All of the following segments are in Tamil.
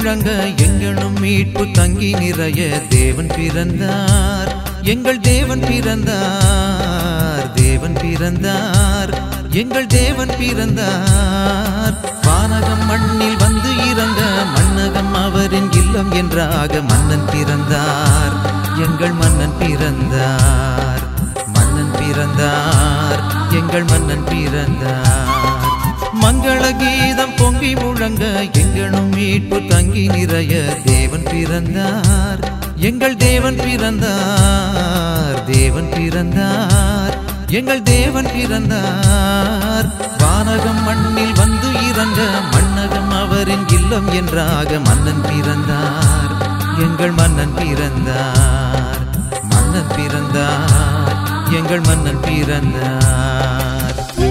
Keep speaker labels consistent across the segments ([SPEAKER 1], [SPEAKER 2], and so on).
[SPEAKER 1] முழங்க எங்கனும் மீட்பு தங்கி நிறைய தேவன் பிறந்தார் எங்கள் தேவன் பிறந்தார் தேவன் பிறந்தார் எங்கள் தேவன் பிறந்தார் வானகம் மண்ணில் வந்து இறங்க மன்னகம் அவரின் இல்லம் என்றாக மன்னன் பிறந்தார் எங்கள் மன்னன் பிறந்தார் மன்னன் பிறந்தார் எங்கள் மன்னன் பிறந்தார் மங்கள கீதம் பொங்கி முழங்க எங்கனும் மீட்பு தங்கி நிறைய தேவன் பிறந்தார் எங்கள் தேவன் பிறந்தார் தேவன் பிறந்தார் எங்கள் தேவன் பிறந்தார் வானகம் மண்ணில் வந்து இறங்க மன்னகம் அவரின் இல்லம் என்றாக மன்னன் பிறந்தார் எங்கள் மன்னன் பிறந்தார் மன்னன் பிறந்தார் எங்கள் மன்னன் பிறந்தார்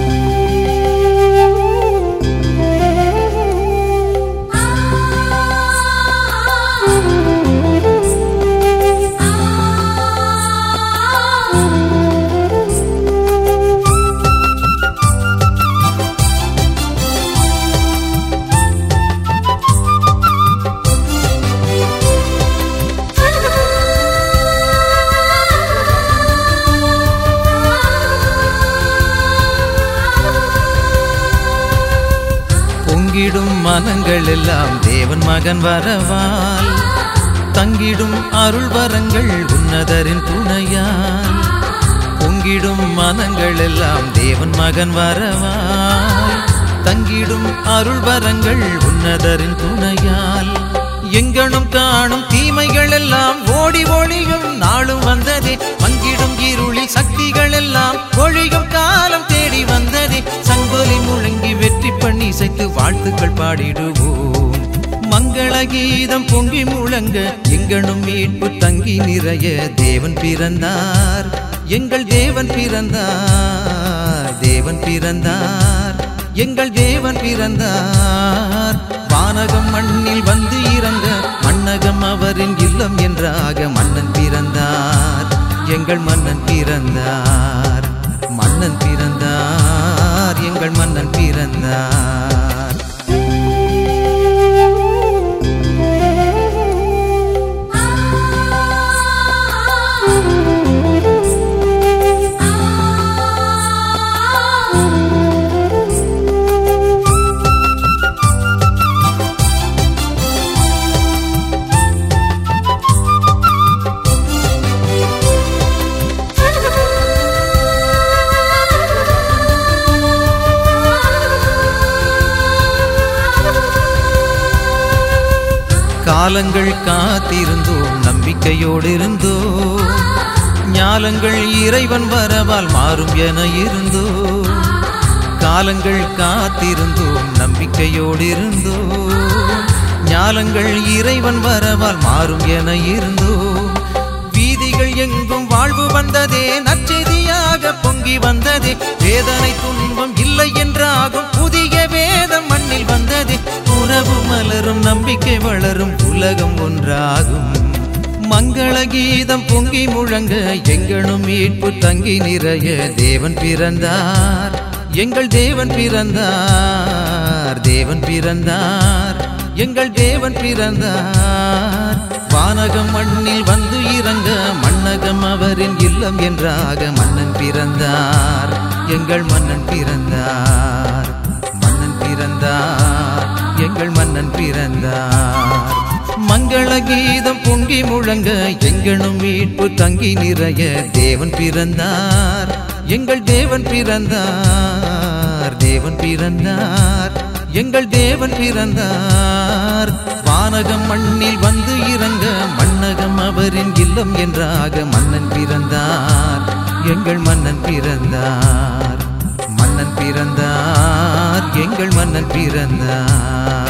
[SPEAKER 1] பொங்கிடும் மனங்கள் எல்லாம் தேவன் மகன் வரவால் தங்கிடும் அருள் வரங்கள் உன்னதரின் துணையால் பொங்கிடும் மனங்கள் எல்லாம் தேவன் மகன் வரவால் தங்கிடும் அருள் வரங்கள் உன்னதரின் துணையால் எங்கனும் காணும் தீமைகள் எல்லாம் ஓடி ஒளியும் நாளும் வந்ததே பங்கிடும் இருளில் சக்திகள் எல்லாம் ஒழியும் காலம் தேடி வந்ததே சங்கொலி முழங்கி வெற்றி பண்ணி இசைத்து வாழ்த்துக்கள் பாடிடுவோம் மங்கள கீதம் பொங்கி முழங்க எங்கனும் மீட்பு தங்கி நிறைய தேவன் பிறந்தார் எங்கள் தேவன் பிறந்தார் தேவன் பிறந்தார் எங்கள் தேவன் பிறந்தார் வானகம் மண்ணில் வந்து இறங்க மன்னகம் அவரின் இல்லம் என்றாக மன்னன் பிறந்தார் எங்கள் மன்னன் பிறந்தார் மன்னன் பிறந்தார் எங்கள் மன்னன் பிறந்தார் காலங்கள் காத்திருந்தோம் நம்பிக்கையோடு இருந்தோம் ஞாலங்கள் இறைவன் வரவால் மாறும் என இருந்தோம் காலங்கள் காத்திருந்தோம் நம்பிக்கையோடு இருந்தோம் ஞாலங்கள் இறைவன் வரவால் மாறும் என இருந்தோம் வீதிகள் எங்கும் வாழ்வு வந்ததே நற்செய்தியாக பொங்கி வந்ததே வேதனை துன்பம் இல்லை என்றாகும் புதிய வேதம் மண்ணில் வந்ததே உறவு மலரும் நம்பிக்கை வளரும் உலகம் ஒன்றாகும் மங்கள கீதம் பொங்கி முழங்க எங்கனும் மீட்பு தங்கி நிறைய தேவன் பிறந்தார் எங்கள் தேவன் பிறந்தார் தேவன் பிறந்தார் எங்கள் தேவன் பிறந்தார் வானகம் மண்ணில் வந்து இறங்க மன்னகம் அவரின் இல்லம் என்றாக மன்னன் பிறந்தார் எங்கள் மன்னன் பிறந்தார் மன்னன் பிறந்தார் எங்கள் மன்னன் பிறந்தார் மங்கள கீதம் பொங்கி முழங்க எங்கனும் மீட்பு தங்கி நிறைய தேவன் பிறந்தார் எங்கள் தேவன் பிறந்தார் தேவன் பிறந்தார் எங்கள் தேவன் பிறந்தார் வானகம் மண்ணில் வந்து இறங்க மன்னகம் அவரின் இல்லம் என்றாக மன்னன் பிறந்தார் எங்கள் மன்னன் பிறந்தார் மன்னன் பிறந்தார் எங்கள் மன்னன் பிறந்தார்